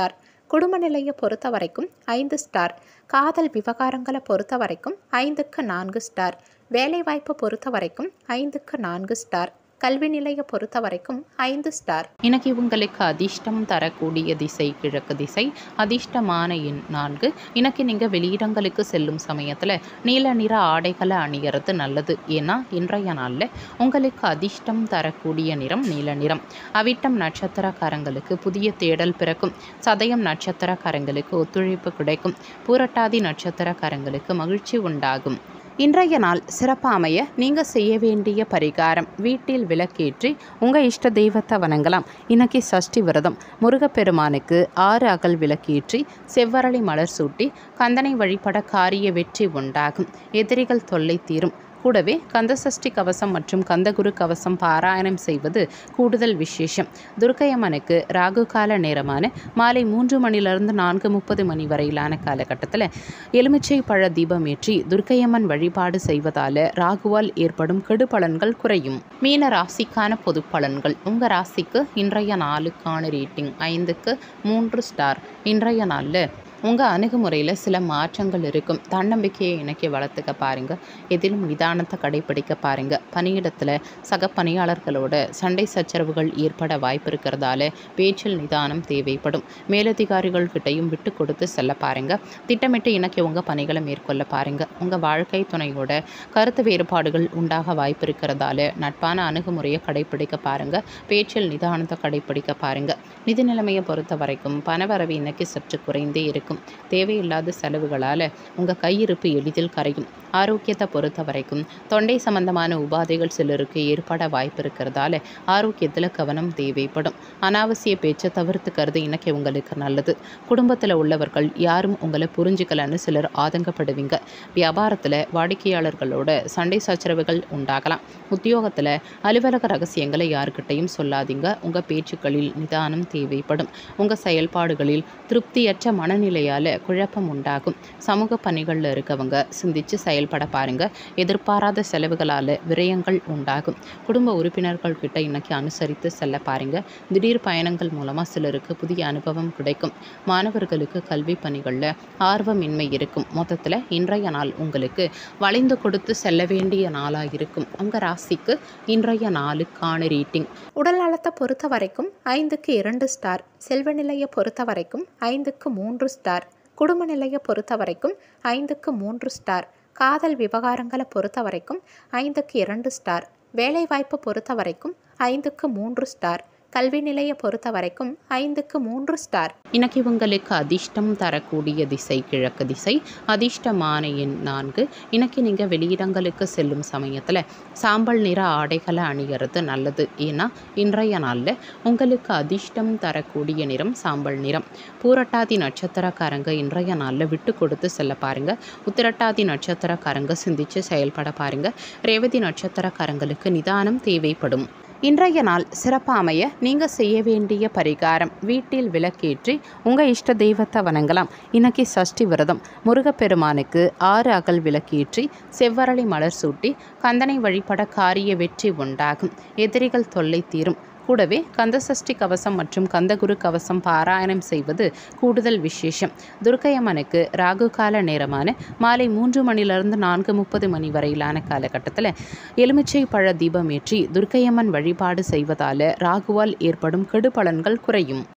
குடும்ப நிலையை பொறுத்த வரைக்கும் ஐந்து ஸ்டார் காதல் விவகாரங்களை பொறுத்த வரைக்கும் ஐந்துக்கு நான்கு ஸ்டார் வேலைவாய்ப்பு பொறுத்த வரைக்கும் ஐந்துக்கு நான்கு ஸ்டார் கல்வி நிலையை பொறுத்த வரைக்கும் ஐந்து ஸ்டார் இன்னைக்கு உங்களுக்கு அதிர்ஷ்டம் தரக்கூடிய திசை கிழக்கு திசை அதிர்ஷ்டமான எண் நான்கு இன்னைக்கு நீங்கள் வெளியிடங்களுக்கு செல்லும் சமயத்தில் நீல நிற ஆடைகளை அணியறது நல்லது ஏன்னா இன்றைய நாளில் உங்களுக்கு அதிர்ஷ்டம் தரக்கூடிய நிறம் நீல நிறம் அவிட்டம் நட்சத்திரக்காரங்களுக்கு புதிய தேடல் பிறக்கும் சதயம் நட்சத்திரக்காரங்களுக்கு ஒத்துழைப்பு கிடைக்கும் பூரட்டாதி நட்சத்திரக்காரங்களுக்கு மகிழ்ச்சி உண்டாகும் இன்றைய நாள் சிறப்பாக அமைய நீங்கள் செய்ய வேண்டிய பரிகாரம் வீட்டில் விளக்கேற்றி உங்கள் இஷ்ட தெய்வத்தை வணங்கலாம் இன்னைக்கு சஷ்டி விரதம் முருகப்பெருமானுக்கு ஆறு அகல் விளக்கேற்றி செவ்வரளி மலர் சூட்டி கந்தனை வழிபட காரிய வெற்றி உண்டாகும் எதிரிகள் தொல்லை தீரும் கூடவே கந்தசஷ்டி கவசம் மற்றும் கந்தகுரு கவசம் பாராயணம் செய்வது கூடுதல் விசேஷம் துர்க்கையம்மனுக்கு ராகு கால நேரமான மாலை மூன்று மணிலிருந்து நான்கு முப்பது மணி வரையிலான காலகட்டத்தில் எலுமிச்சை பழ தீபம் ஏற்றி துர்க்கையம்மன் வழிபாடு செய்வதால ராகுவால் ஏற்படும் கெடு பலன்கள் குறையும் மீன ராசிக்கான பொது பலன்கள் உங்கள் ராசிக்கு இன்றைய நாளுக்கான ரேட்டிங் ஐந்துக்கு மூன்று ஸ்டார் இன்றைய நாளில் உங்கள் அணுகுமுறையில் சில மாற்றங்கள் இருக்கும் தன்னம்பிக்கையை இணைக்கி வளர்த்துக்க பாருங்கள் எதிலும் நிதானத்தை கடைபிடிக்க பாருங்கள் பணியிடத்தில் சக பணியாளர்களோட சண்டை சச்சரவுகள் ஏற்பட வாய்ப்பு இருக்கிறதால பேச்சில் நிதானம் தேவைப்படும் மேலதிகாரிகள் கிட்டையும் விட்டு கொடுத்து செல்ல பாருங்கள் திட்டமிட்டு இணக்கி உங்கள் பணிகளை மேற்கொள்ள பாருங்கள் உங்கள் வாழ்க்கை துணையோட கருத்து வேறுபாடுகள் உண்டாக வாய்ப்பு இருக்கிறதால நட்பான அணுகுமுறையை கடைபிடிக்க பாருங்கள் பேச்சில் நிதானத்தை கடைபிடிக்க பாருங்கள் நிதி நிலைமையை பொறுத்த வரைக்கும் பணவரவு இன்னைக்கு சற்று குறைந்தே இருக்கும் தேவையில்லாத செலவுகளால் உங்கள் கையிருப்பு எளிதில் கரையும் ஆரோக்கியத்தை பொறுத்த வரைக்கும் தொண்டை சம்பந்தமான உபாதைகள் சிலருக்கு ஏற்பட வாய்ப்பு இருக்கிறதால ஆரோக்கியத்தில் கவனம் தேவைப்படும் அனாவசிய பேச்சை தவிர்த்துக்கிறது இன்னைக்கு உங்களுக்கு நல்லது குடும்பத்தில் உள்ளவர்கள் யாரும் உங்களை புரிஞ்சுக்கலன்னு சிலர் ஆதங்கப்படுவீங்க வியாபாரத்தில் வாடிக்கையாளர்களோட சண்டை சச்சரவுகள் உண்டாகலாம் உத்தியோகத்தில் அலுவலக ரகசியங்களை யாருக்கிட்டையும் சொல்லாதீங்க உங்கள் பேச்சுக்களில் நிதானம் தேவைப்படும் உங்கள் செயல்பாடுகளில் திருப்தியற்ற மனநிலையால் குழப்பம் உண்டாகும் சமூக பணிகளில் இருக்கவங்க சிந்திச்சு செயல்பட பாருங்க எதிர்பாராத செலவுகளால் விரயங்கள் உண்டாகும் குடும்ப உறுப்பினர்கள் கிட்ட இன்னைக்கு அனுசரித்து செல்ல பாருங்க திடீர் பயணங்கள் மூலமாக சிலருக்கு புதிய அனுபவம் கிடைக்கும் மாணவர்களுக்கு கல்வி பணிகளில் ஆர்வமின்மை இருக்கும் மொத்தத்தில் இன்றைய நாள் உங்களுக்கு வளைந்து கொடுத்து செல்ல வேண்டிய நாளாக இருக்கும் உங்கள் ராசிக்கு இன்றைய நாளுக்கான ரேட்டிங் உடல் நலத்தை பொறுத்த வரைக்கும் ஐந்துக்கு இரண்டு ஸ்டார் செல்வ நிலையை பொறுத்த வரைக்கும் ஐந்துக்கு மூன்று ஸ்டார் குடும்ப நிலையை பொறுத்த வரைக்கும் ஐந்துக்கு மூன்று ஸ்டார் காதல் விவகாரங்களை பொறுத்த வரைக்கும் ஐந்துக்கு இரண்டு ஸ்டார் வேலைவாய்ப்பு பொறுத்த வரைக்கும் ஐந்துக்கு மூன்று ஸ்டார் கல்வி நிலையை பொறுத்த வரைக்கும் ஐந்துக்கு மூன்று ஸ்டார் இன்னைக்கு உங்களுக்கு அதிர்ஷ்டம் தரக்கூடிய திசை கிழக்கு திசை அதிர்ஷ்டமான எண் நான்கு இன்னைக்கு நீங்கள் வெளியிடங்களுக்கு செல்லும் சமயத்தில் சாம்பல் நிற ஆடைகளை அணிகிறது நல்லது ஏன்னா இன்றைய நாளில் உங்களுக்கு அதிர்ஷ்டம் தரக்கூடிய நிறம் சாம்பல் நிறம் பூரட்டாதி நட்சத்திரக்காரங்க இன்றைய நாளில் விட்டு கொடுத்து செல்ல பாருங்க உத்திரட்டாதி நட்சத்திரக்காரங்க சிந்திச்சு செயல்பட பாருங்க ரேவதி நட்சத்திரக்காரங்களுக்கு நிதானம் தேவைப்படும் இன்றைய நாள் சிறப்பாக அமைய நீங்கள் செய்ய வேண்டிய பரிகாரம் வீட்டில் விளக்கேற்றி உங்கள் இஷ்ட தெய்வத்தை வணங்கலாம் இன்னைக்கு சஷ்டி விரதம் முருகப்பெருமானுக்கு ஆறு அகல் விளக்கேற்றி செவ்வரளி மலர் சூட்டி கந்தனை வழிபட காரிய வெற்றி உண்டாகும் எதிரிகள் தொல்லை தீரும் கூடவே கந்தசஷ்டி கவசம் மற்றும் கந்தகுரு கவசம் பாராயணம் செய்வது கூடுதல் விசேஷம் துர்க்கையம்மனுக்கு ராகு கால நேரமான மாலை மூன்று மணிலிருந்து நான்கு முப்பது மணி வரையிலான காலகட்டத்தில் எலுமிச்சை பழ தீபம் ஏற்றி துர்க்கையம்மன் வழிபாடு செய்வதால ராகுவால் ஏற்படும் கெடு பலன்கள் குறையும்